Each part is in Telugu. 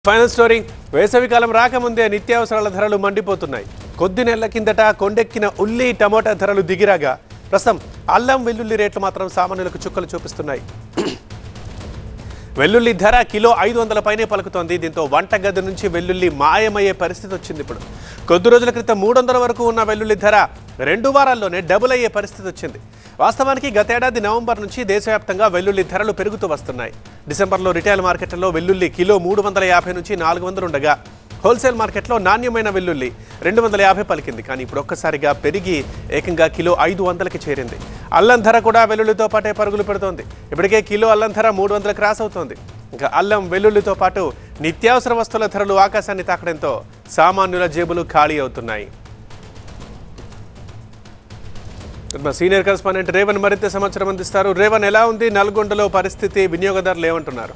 ఫైనల్ స్టోరీ వేసవికాలం రాకముందే నిత్యావసరాల ధరలు మండిపోతున్నాయి కొద్ది నెలల కిందట కొండెక్కిన ఉల్లి టమోటా ధరలు దిగిరాగా ప్రస్తుతం అల్లం వెల్లుల్లి రేట్లు మాత్రం సామాన్యులకు చుక్కలు చూపిస్తున్నాయి వెల్లుల్లి ధర కిలో ఐదు వందల పైనే పలుకుతోంది దీంతో వంటగది నుంచి వెల్లుల్లి మాయమయ్యే పరిస్థితి వచ్చింది ఇప్పుడు కొద్ది రోజుల క్రితం మూడు వందల వరకు ఉన్న వెల్లుల్లి ధర రెండు వారాల్లోనే డబుల్ అయ్యే పరిస్థితి వచ్చింది వాస్తవానికి గతేడాది నవంబర్ నుంచి దేశవ్యాప్తంగా వెల్లుల్లి ధరలు పెరుగుతూ వస్తున్నాయి డిసెంబర్లో రిటైల్ మార్కెట్లలో వెల్లుల్లి కిలో మూడు వందల యాభై నుంచి నాలుగు వందలు ఉండగా హోల్సేల్ మార్కెట్లో నాణ్యమైన వెల్లుల్లి రెండు వందల యాభై పలికింది కానీ ఇప్పుడు ఒక్కసారిగా పెరిగి ఏకంగా కిలో ఐదు వందలకి చేరింది అల్లం ధర కూడా వెల్లుల్లితో పాటే పరుగులు పెడుతోంది ఇప్పటికే కిలో అల్లం ధర మూడు వందల క్రాస్ అవుతోంది ఇంకా అల్లం వెల్లుల్లితో పాటు నిత్యావసర వస్తువుల ధరలు ఆకాశాన్ని తాకడంతో సామాన్యుల జేబులు ఖాళీ అవుతున్నాయి మా సీనియర్ కరెస్పాండెంట్ రేవన్ మరింత సమాచారం అందిస్తారు రేవన్ ఎలా ఉంది నల్గొండలో పరిస్థితి వినియోగదారులు ఏమంటున్నారు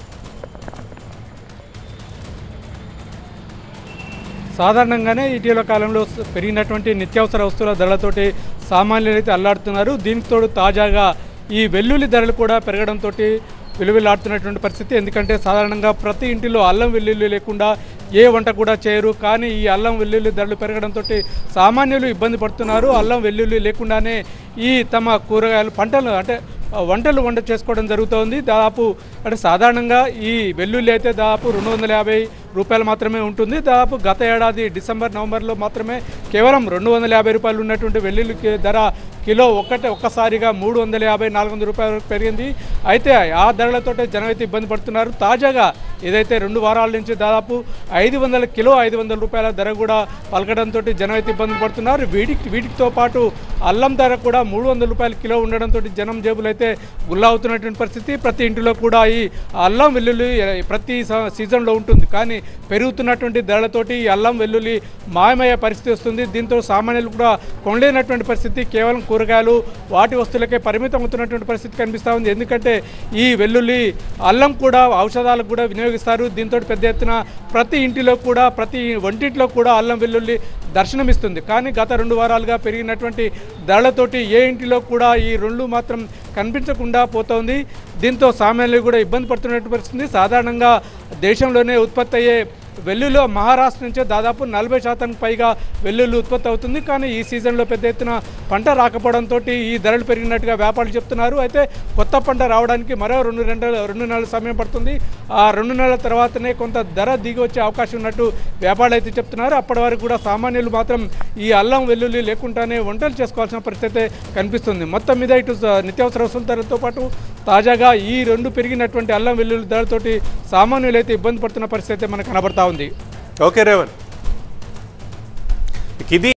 సాధారణంగానే ఇటీవల కాలంలో స- పెరిగినటువంటి నిత్యావసర వస్తువుల ధరలతోటి సామాన్యులు అయితే అల్లాడుతున్నారు దీనికి తోడు తాజాగా ఈ వెల్లుల్లి ధరలు కూడా పెరగడంతో విలువలాడుతున్నటువంటి పరిస్థితి ఎందుకంటే సాధారణంగా ప్రతి ఇంటిలో అల్లం వెల్లుల్లి లేకుండా ఏ వంట కూడా చేయరు కానీ ఈ అల్లం వెల్లుల్లి ధరలు పెరగడంతో సామాన్యులు ఇబ్బంది పడుతున్నారు అల్లం వెల్లుల్లి లేకుండానే ఈ తమ కూరగాయలు పంటలు అంటే ఆ, వంటలు వంట చేసుకోవడం జరుగుతోంది దాదాపు అంటే సాధారణంగా ఈ వెల్లుల్లి అయితే దాదాపు రెండు వందల యాభై రూపాయలు మాత్రమే ఉంటుంది దాదాపు గత ఏడాది డిసెంబర్ నవంబర్లో మాత్రమే కేవలం రెండు వందల యాభై రూపాయలు ఉన్నటువంటి వెల్లుల్లి కి- ధర కిలో ఒక్కటే ఒక్కసారిగా మూడు వందల యాభై నాలుగు వందల రూపాయల వరకు పెరిగింది అయితే ఆ ధరలతోటే జనం అయితే ఇబ్బంది పడుతున్నారు తాజాగా ఏదైతే రెండు వారాల నుంచి దాదాపు ఐదు వందల కిలో ఐదు వందల రూపాయల ధర కూడా పలకడంతో జనం అయితే ఇబ్బందులు పడుతున్నారు వీటికి వీటితో పాటు అల్లం ధర కూడా మూడు వందల రూపాయల కిలో ఉండడంతో జనం జేబులు అయితే గుల్లా అవుతున్నటువంటి పరిస్థితి ప్రతి ఇంటిలో కూడా ఈ అల్లం వెల్లుల్లి ప్రతి స- సీజన్లో ఉంటుంది కానీ పెరుగుతున్నటువంటి ధరలతోటి ఈ అల్లం వెల్లుల్లి మాయమయ్యే పరిస్థితి వస్తుంది దీంతో సామాన్యులు కూడా కొనలేనటువంటి పరిస్థితి కేవలం కూరగాయలు వాటి వస్తువులకే పరిమితం అవుతున్నటువంటి పరిస్థితి కనిపిస్తూ ఉంది ఎందుకంటే ఈ వెల్లుల్లి అల్లం కూడా ఔషధాలకు కూడా వినియోగిస్తారు దీంతో పెద్ద ఎత్తున ప్రతి ఇంటిలో కూడా ప్రతి వంటింట్లో కూడా అల్లం వెల్లుల్లి దర్శనమిస్తుంది కానీ గత రెండు వారాలుగా పెరిగినటువంటి ధరలతోటి ఏ ఇంటిలో కూడా ఈ రెండు మాత్రం కనిపించకుండా పోతోంది దీంతో సామాన్యులు కూడా ఇబ్బంది పడుతున్నటువంటి పరిస్థితి సాధారణంగా దేశంలోనే ఉత్పత్తి అయ్యే వెల్లుల్లో మహారాష్ట్ర నుంచే దాదాపు నలభై శాతానికి పైగా వెల్లుల్లి ఉత్పత్తి అవుతుంది కానీ ఈ సీజన్లో పెద్ద ఎత్తున పంట రాకపోవడంతో ఈ ధరలు పెరిగినట్టుగా వ్యాపారులు చెప్తున్నారు అయితే కొత్త పంట రావడానికి మరో రెండు రెండు రెండు నెలల సమయం పడుతుంది ఆ రెండు నెలల తర్వాతనే కొంత ధర దిగి వచ్చే అవకాశం ఉన్నట్టు వ్యాపారులు అయితే చెప్తున్నారు అప్పటి వరకు కూడా సామాన్యులు మాత్రం ఈ అల్లం వెల్లుల్లి లేకుండానే వంటలు చేసుకోవాల్సిన పరిస్థితి అయితే కనిపిస్తుంది మొత్తం మీద ఇటు స- నిత్యావసర వస్తువుల ధరలతో పాటు తాజాగా ఈ రెండు పెరిగినటువంటి అల్లం వెల్లుల్లి ధరలతోటి సామాన్యులు అయితే ఇబ్బంది పడుతున్న పరిస్థితి అయితే మనకు కనబడతా ఉంది ఓకే రేవన్ ఇది